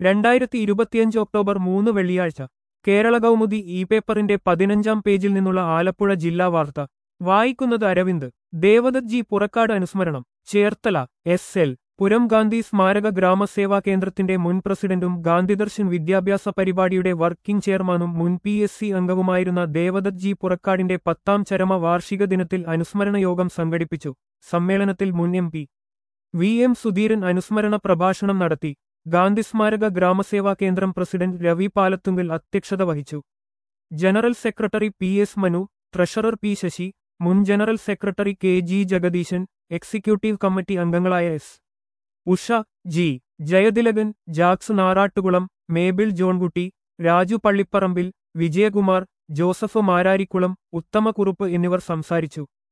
രണ്ടായിരത്തി ഇരുപത്തിയഞ്ച് ഒക്ടോബർ മൂന്ന് വെള്ളിയാഴ്ച കേരള കൗമുദി ഇ പേപ്പറിന്റെ പതിനഞ്ചാം പേജിൽ നിന്നുള്ള ആലപ്പുഴ ജില്ലാ വാർത്ത വായിക്കുന്നത് അരവിന്ദ് ദേവദത്ത് ജി പുറക്കാട് അനുസ്മരണം ചേർത്തല എസ് എൽ പുരം ഗാന്ധി സ്മാരക ഗ്രാമസേവാ കേന്ദ്രത്തിന്റെ മുൻ പ്രസിഡന്റും ഗാന്ധിദർശൻ വിദ്യാഭ്യാസ പരിപാടിയുടെ വർക്കിംഗ് ചെയർമാനും മുൻ പി എസ് സി അംഗവുമായിരുന്ന ദേവദത്ത് ജി പുറക്കാടിന്റെ പത്താം ചരമ വാർഷിക ദിനത്തിൽ അനുസ്മരണ യോഗം സംഘടിപ്പിച്ചു സമ്മേളനത്തിൽ മുൻ M P V M Sudheeran അനുസ്മരണ പ്രഭാഷണം നടത്തി ഗാന്ധി സ്മാരക ഗ്രാമസേവാ കേന്ദ്രം പ്രസിഡന്റ് രവി പാലത്തുങ്കൽ അധ്യക്ഷത വഹിച്ചു general secretary P S Manu treasurer P Sasi മുൻ general secretary K G Jagadeesan executive committee അംഗങ്ങളായ S Usha G Jayathilakan Jacks Narattukulam Mabel Johnkutty Raju Pallipparambil Vijayakumar Joseph Mararikkulam Uthamakkurup എന്നിവർ സംസാരിച്ചു